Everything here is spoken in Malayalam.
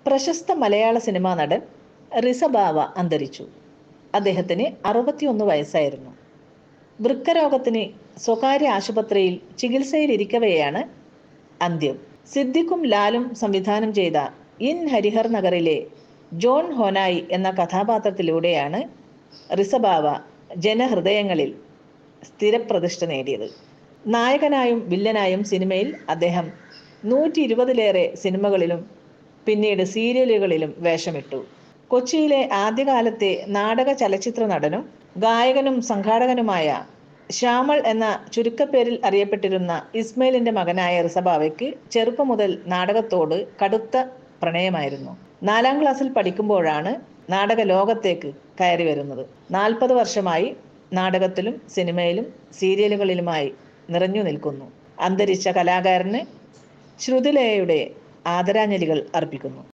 പ്രശസ്ത മലയാള സിനിമാ നടൻ റിസബാവ അന്തരിച്ചു അദ്ദേഹത്തിന് അറുപത്തിയൊന്ന് വയസ്സായിരുന്നു വൃക്കരോഗത്തിന് സ്വകാര്യ ആശുപത്രിയിൽ ചികിത്സയിലിരിക്കവെയാണ് അന്ത്യം സിദ്ദിഖും ലാലും സംവിധാനം ചെയ്ത ഇൻ ഹരിഹർ നഗറിലെ ജോൺ ഹോനായി എന്ന കഥാപാത്രത്തിലൂടെയാണ് റിസബാവ ജനഹൃദയങ്ങളിൽ സ്ഥിരപ്രതിഷ്ഠ നേടിയത് നായകനായും വില്ലനായും സിനിമയിൽ അദ്ദേഹം നൂറ്റി ഇരുപതിലേറെ സിനിമകളിലും പിന്നീട് സീരിയലുകളിലും വേഷമിട്ടു കൊച്ചിയിലെ ആദ്യകാലത്തെ നാടക ചലച്ചിത്ര നടനും ഗായകനും സംഘാടകനുമായ ശ്യാമൾ എന്ന ചുരുക്കപ്പേരിൽ അറിയപ്പെട്ടിരുന്ന ഇസ്മയിലിന്റെ മകനായ റിസബാവയ്ക്ക് ചെറുപ്പം മുതൽ നാടകത്തോട് കടുത്ത പ്രണയമായിരുന്നു നാലാം ക്ലാസ്സിൽ പഠിക്കുമ്പോഴാണ് നാടക ലോകത്തേക്ക് കയറി വരുന്നത് നാൽപ്പത് വർഷമായി നാടകത്തിലും സിനിമയിലും സീരിയലുകളിലുമായി നിറഞ്ഞു നിൽക്കുന്നു അന്തരിച്ച കലാകാരന് ശ്രുതിലയയുടെ ആദരാഞ്ജലികൾ അർപ്പിക്കുന്നു